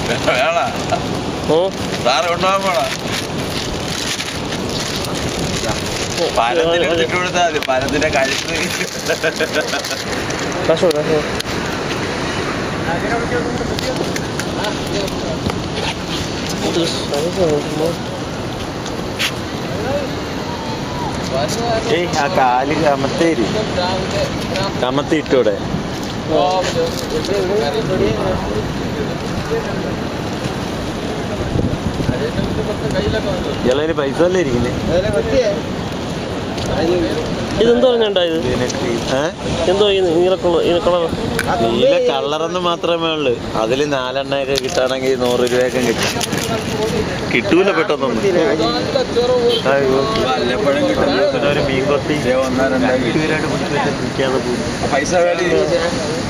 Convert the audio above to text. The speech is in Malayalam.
വേണ ഓ സാറ് കൊണ്ടുപോകാൻ പോണ പരത്തിന് ഇട്ട് കൊടുത്താൽ മതി പരത്തിന്റെ കഴുത്ത് കാശോ കാശോ ഇത് സൈസ് നോക്കുമ്പോ ഏയ് ആ കാല് കമത്തേരി കമത്തി ഇട്ടൂടെ ഇയാളൊരു പൈസ അല്ലേ ഇരിക്കുന്നേ ഇതെന്തോ പറഞ്ഞുണ്ടായത് ഏഹ് എന്തോ ഈ നീലക്കുള്ള ഈ കളർ നീല കളറെന്ന് മാത്രമേ ഉള്ളു അതിൽ നാലെണ്ണയൊക്കെ കിട്ടുകയാണെങ്കിൽ നൂറ് രൂപയൊക്കെ കിട്ടും കിട്ടൂല പെട്ടെന്നൊന്നും അയ്യോ. വല്ലപ്പോഴും കിട്ടും പിന്നെ ഒരു മീൻ കൊത്തി ഒന്നോ രണ്ടോ കിട്ടും. രണ്ടുപേരായിട്ട് പിടിച്ച് വെച്ച് നിൽക്കാതെ പോകും പൈസ വേണ്ടി